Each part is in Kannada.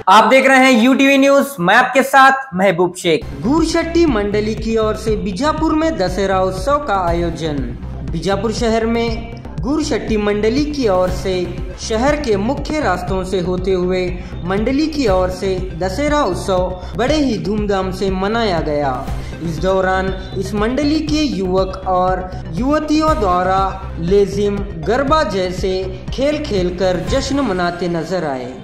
आप देख रहे हैं यू टीवी न्यूज मैं आपके साथ महबूब शेख गुरशट्टी मंडली की ओर से बीजापुर में दशहरा उत्सव का आयोजन बीजापुर शहर में गुरशट्टी मंडली की ओर से शहर के मुख्य रास्तों से होते हुए मंडली की ओर से दशहरा उत्सव बड़े ही धूमधाम से मनाया गया इस दौरान इस मंडली के युवक और युवतियों द्वारा लेजिम गरबा जैसे खेल खेलकर जश्न मनाते नजर आए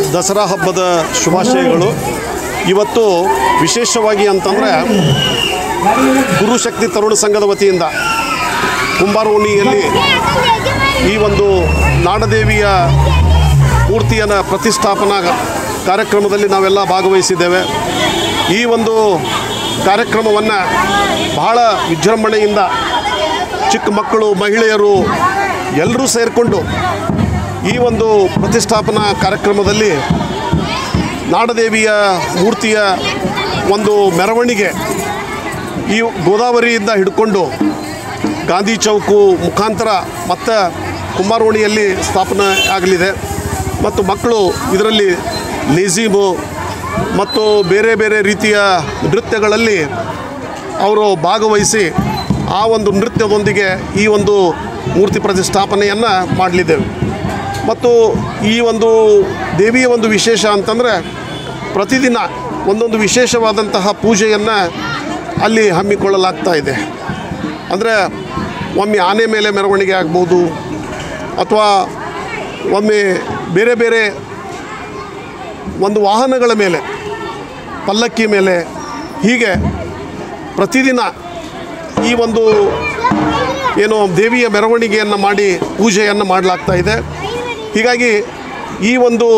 ದಸರಾ ಹಬ್ಬದ ಶುಭಾಶಯಗಳು ಇವತ್ತು ವಿಶೇಷವಾಗಿ ಅಂತಂದರೆ ಗುರುಶಕ್ತಿ ತರುಣ ಸಂಘದ ವತಿಯಿಂದ ಕುಂಬಾರೋಣಿಯಲ್ಲಿ ಈ ಒಂದು ನಾಡದೇವಿಯ ಮೂರ್ತಿಯನ್ನು ಪ್ರತಿಷ್ಠಾಪನಾ ಕಾರ್ಯಕ್ರಮದಲ್ಲಿ ನಾವೆಲ್ಲ ಭಾಗವಹಿಸಿದ್ದೇವೆ ಈ ಒಂದು ಕಾರ್ಯಕ್ರಮವನ್ನು ಬಹಳ ವಿಜೃಂಭಣೆಯಿಂದ ಚಿಕ್ಕ ಮಕ್ಕಳು ಮಹಿಳೆಯರು ಎಲ್ಲರೂ ಸೇರಿಕೊಂಡು ಈ ಒಂದು ಪ್ರತಿಷ್ಠಾಪನಾ ಕಾರ್ಯಕ್ರಮದಲ್ಲಿ ನಾಡದೇವಿಯ ಮೂರ್ತಿಯ ಒಂದು ಮೆರವಣಿಗೆ ಈ ಗೋದಾವರಿಯಿಂದ ಹಿಡ್ಕೊಂಡು ಗಾಂಧಿ ಚೌಕು ಮುಖಾಂತರ ಮತ್ತು ಕುಮಾರವಣಿಯಲ್ಲಿ ಸ್ಥಾಪನೆ ಆಗಲಿದೆ ಮತ್ತು ಮಕ್ಕಳು ಇದರಲ್ಲಿ ಲೇಝೀಮು ಮತ್ತು ಬೇರೆ ಬೇರೆ ರೀತಿಯ ನೃತ್ಯಗಳಲ್ಲಿ ಅವರು ಭಾಗವಹಿಸಿ ಆ ಒಂದು ನೃತ್ಯದೊಂದಿಗೆ ಈ ಒಂದು ಮೂರ್ತಿ ಪ್ರತಿಷ್ಠಾಪನೆಯನ್ನು ಮಾಡಲಿದ್ದೇವೆ ಮತ್ತು ಈ ಒಂದು ದೇವಿಯ ಒಂದು ವಿಶೇಷ ಅಂತಂದರೆ ಪ್ರತಿದಿನ ಒಂದೊಂದು ವಿಶೇಷವಾದಂತಹ ಪೂಜೆಯನ್ನು ಅಲ್ಲಿ ಹಮ್ಮಿಕೊಳ್ಳಲಾಗ್ತಾ ಇದೆ ಅಂದರೆ ಒಮ್ಮೆ ಆನೆ ಮೇಲೆ ಮೆರವಣಿಗೆ ಆಗ್ಬೋದು ಅಥವಾ ಒಮ್ಮೆ ಬೇರೆ ಬೇರೆ ಒಂದು ವಾಹನಗಳ ಮೇಲೆ ಪಲ್ಲಕ್ಕಿ ಮೇಲೆ ಹೀಗೆ ಪ್ರತಿದಿನ ಈ ಒಂದು ಏನು ದೇವಿಯ ಮೆರವಣಿಗೆಯನ್ನು ಮಾಡಿ ಪೂಜೆಯನ್ನು ಮಾಡಲಾಗ್ತಾ ಇದೆ ಹೀಗಾಗಿ ಈ ಒಂದು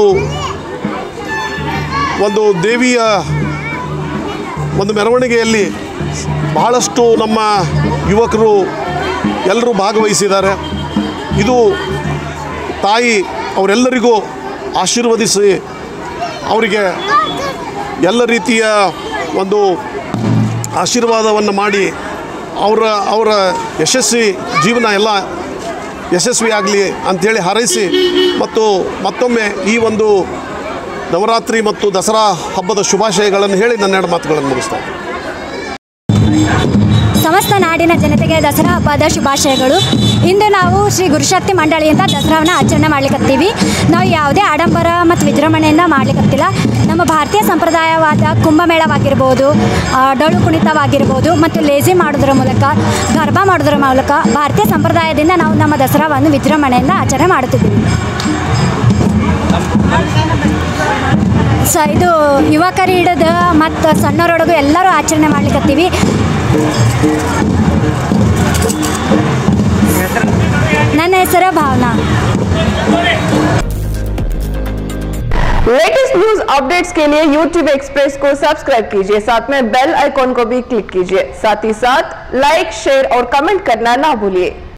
ಒಂದು ದೇವಿಯ ಒಂದು ಮೆರವಣಿಗೆಯಲ್ಲಿ ಬಹಳಷ್ಟು ನಮ್ಮ ಯುವಕರು ಎಲ್ಲರೂ ಭಾಗವಹಿಸಿದ್ದಾರೆ ಇದು ತಾಯಿ ಅವರೆಲ್ಲರಿಗೂ ಆಶೀರ್ವದಿಸಿ ಅವರಿಗೆ ಎಲ್ಲ ರೀತಿಯ ಒಂದು ಆಶೀರ್ವಾದವನ್ನು ಮಾಡಿ ಅವರ ಅವರ ಯಶಸ್ವಿ ಜೀವನ ಎಲ್ಲ ಯಶಸ್ವಿಯಾಗಲಿ ಅಂಥೇಳಿ ಹಾರೈಸಿ ಮತ್ತು ಮತ್ತೊಮ್ಮೆ ಈ ಒಂದು ನವರಾತ್ರಿ ಮತ್ತು ದಸರಾ ಹಬ್ಬದ ಶುಭಾಶಯಗಳನ್ನು ಹೇಳಿ ನನ್ನ ಎರಡು ಮಾತುಗಳನ್ನು ಮುಗಿಸ್ತಾ ಇದ್ದೀನಿ. ಸಮಸ್ತ ನಾಡಿನ ಜನತೆಗೆ ದಸರಾ ಹಬ್ಬದ ಶುಭಾಶಯಗಳು ಇಂದು ನಾವು ಶ್ರೀ ಗುರುಶಕ್ತಿ ಮಂಡಳಿ ಅಂತ ದಸರಾವನ್ನ ಆಚರಣೆ ಮಾಡ್ಲಿಕ್ಕತ್ತೀವಿ ನಾವು ಯಾವುದೇ ಆಡಂಬರ ಮತ್ತು ವಿಜೃಂಭಣೆಯಿಂದ ಮಾಡ್ಲಿಕ್ಕತ್ತಿಲ್ಲ ನಮ್ಮ ಭಾರತೀಯ ಸಂಪ್ರದಾಯವಾದ ಕುಂಭಮೇಳವಾಗಿರ್ಬೋದು ಆ, ಡೊಳ್ಳು ಕುಣಿತವಾಗಿರ್ಬೋದು ಮತ್ತು ಲೇಜಿ ಮಾಡೋದ್ರ ಮೂಲಕ ಗರ್ಭ ಮಾಡೋದ್ರ ಮೂಲಕ ಭಾರತೀಯ ಸಂಪ್ರದಾಯದಿಂದ ನಾವು ನಮ್ಮ ದಸರಾವನ್ನು ವಿಜೃಂಭಣೆಯಿಂದ ಆಚರಣೆ ಮಾಡುತ್ತಿದ್ದೀವಿ ಸ ಇದು ಯುವಕರು ಹಿಡಿದು ಮತ್ತು ಸಣ್ಣವರೊಳಗು ಎಲ್ಲರೂ ಆಚರಣೆ ಮಾಡ್ಲಿಕ್ಕತ್ತೀವಿ ನನ್ನ ಹೆಸರು ಭಾವನಾ लेटेस्ट न्यूज अपडेट्स के लिए YouTube एक्सप्रेस को सब्सक्राइब कीजिए साथ में बेल आइकॉन को भी क्लिक कीजिए साथ ही साथ लाइक शेयर और कमेंट करना ना भूलिए